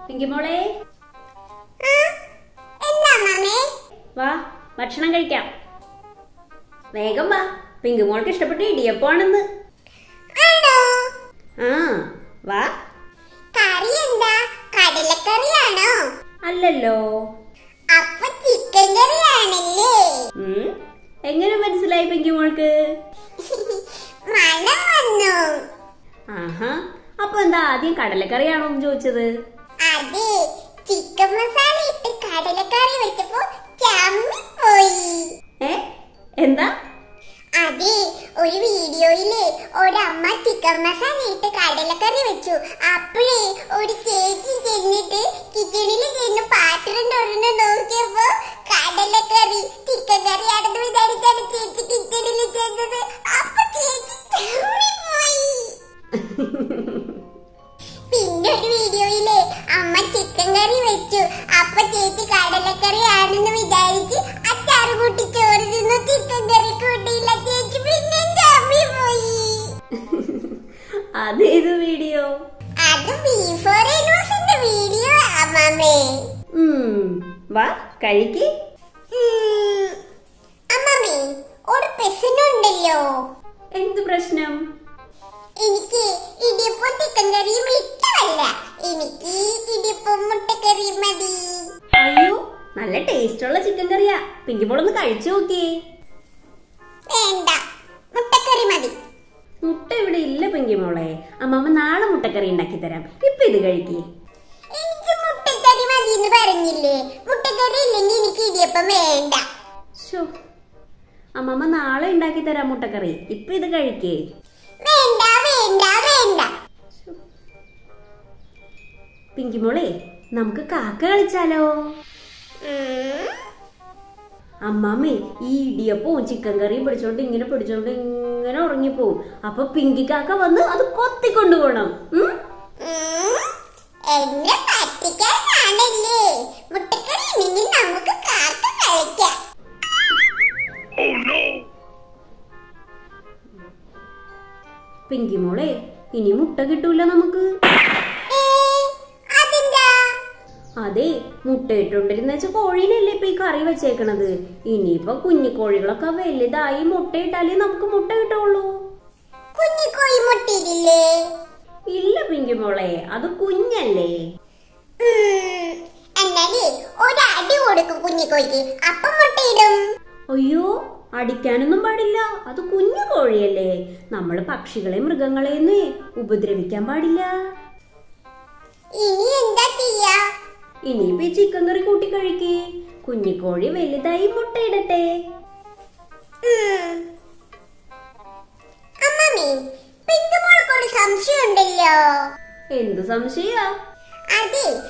പിങ്കി മോളെ എന്താ മാമേ വാ ഭക്ഷണം കഴിക്കാം വേഗം വാ പിങ്കി മോൾക്ക് ഇഷ്ടപ്പെട്ട ഇടിയപ്പമാണെന്ന് ആണോ ആ വാ കറി എന്താ കടലക്കറിയാണോ അല്ലല്ലോ അപ്പൊ ചിക്കൻ കറിയാണല്ലേ ഉം, എങ്ങനെ മനസ്സിലായി പിങ്കി മോൾക്ക് മണം വന്നു ആഹാ അപ്പൊ എന്താ ആദ്യം കടലക്കറിയാണോ എന്ന് ചോദിച്ചത് അതെ ചിക്കൻ മസാല ഇട്ട് കടലക്കറി വെച്ചപ്പോ ചമ്മിപ്പോയി ഏ എന്താ അതെ ഒരു വീഡിയോയില് ഒരമ്മ ചിക്കൻ മസാല ഇട്ട് കടലക്കറി വെച്ചു അപ്പോഴേ ഒരു ചേച്ചി ചെന്നിട്ട് കിച്ചണിൽ ചെന്ന് പാത്രം തുറന്ന് നോക്കിയപ്പോ കടലക്കറി ചിക്കൻ കറി ആണെന്ന് വിചാരിച്ചാണ് ചേച്ചി കിച്ചണിൽ ചെന്നത് അപ്പൊ ചേച്ചി ചമ്മിപ്പോയി പിന്നെ ഒരു വീഡിയോയില് അമ്മ ചിക്കൻ കറി വെച്ചു അപ്പൊ ചേച്ചി കടലക്കറി ആണെന്ന് വിചാരിച്ച് അച്ചാറ് കൂട്ടി ചോറ് തിന്നു ചിക്കൻ കറി കൂട്ടിയില്ല ചേച്ചി പിന്നെ ചമ്മി പോയി അതേത് വീഡിയോ അത് ബീഫോർ ന്യൂസിന്റെ വീഡിയോ അമ്മമ്മേ ഉം, വാ കഴിക്ക് ഉം, അമ്മമ്മേ ഒരു പ്രശ്നമുണ്ടല്ലോ എന്ത് പ്രശ്നം എനിക്ക് ഇടിയപ്പം ചിക്കൻ കറിയും ഇഷ്ടമല്ല എനിക്ക് ഇടിയപ്പം മുട്ടക്കറിയും മതി അയ്യോ നല്ല ടേസ്റ്റുള്ള ചിക്കൻ കറിയാ പിങ്കി മോളൊന്ന് കഴിച്ചു നോക്കിയേ വേണ്ട മുട്ടക്കറി മതി മുട്ട ഇവിടെ ഇല്ല പിങ്കി മോളെ അമ്മമ്മ നാളെ മുട്ടക്കറി ഉണ്ടാക്കി തരാം ഇപ്പൊ ഇത് കഴിക്കേ എനിക്ക് മുട്ടക്കറി മതി എന്ന് പറഞ്ഞില്ലേ മുട്ടക്കറി ഇല്ലെങ്കിൽ എനിക്ക് ഇടിയപ്പം വേണ്ട ശോ അമ്മമ്മ നാളെ ഉണ്ടാക്കി തരാം മുട്ടക്കറി ഇപ്പൊ ഇത് കഴിക്കേ വേണ്ട വേണ്ട വേണ്ട പിങ്കി മോളെ നമുക്ക് കാക്ക കളിച്ചാലോ ഉം, അമ്മാമ്മേ ഈ ഇടിയപ്പവും ചിക്കൻ കറിയും പിടിച്ചോണ്ട് ഇങ്ങനെ പിടിച്ചോണ്ട് ഇങ്ങനെ ഉറങ്ങിപ്പോവും അപ്പൊ പിങ്കി കാക്ക വന്ന് അത് കൊത്തിക്കൊണ്ടു പോണം ഉം? ഉം, എന്നെ പറ്റിക്കാനാണല്ലേ മുട്ടക്കറി ഇല്ലെങ്കിൽ നമുക്ക് കാക്ക കളിക്കാം പിങ്കി മോളെ ഇനി മുട്ട കിട്ടൂല നമുക്ക് ഏ, അതെന്താ അതെ മുട്ടയിട്ടുണ്ടിരുന്ന വെച്ച കോഴീനല്ലേ ഇപ്പൊ ഈ കറി വെച്ചേക്കണത് ഇനിയിപ്പൊ കുഞ്ഞു കോഴികളൊക്കെ വലുതായി മുട്ടയിട്ടാലേ നമുക്ക് മുട്ട കിട്ടുള്ളൂ കുഞ്ഞിക്കോഴി മുട്ടയില്ലേ ഇല്ല പിങ്കി മോളെ അത് കുഞ്ഞല്ലേ ഉം, എന്നാലേ ഒരടി കൊടുക്കും കുഞ്ഞിക്കോഴിക്ക് അപ്പം മുട്ടയിടും അയ്യോ അടിക്കാനൊന്നും പാടില്ല അത് കുഞ്ഞു കോഴിയല്ലേ നമ്മൾ പക്ഷികളെ മൃഗങ്ങളെയൊന്നേ ഉപദ്രവിക്കാൻ പാടില്ല ഇനി എന്താ ചെയ്യാ ഇനിയിപ്പോ ഈ ചിക്കൻ കറി കൂട്ടി കഴിക്കേ കുഞ്ഞിക്കോഴി വലുതായി മുട്ടയിടട്ടെ ഉം. അമ്മമ്മേ പിന്തുമോൾക്കൊരു സംശയമുണ്ടല്ലോ എന്ത് സംശയാ അതെ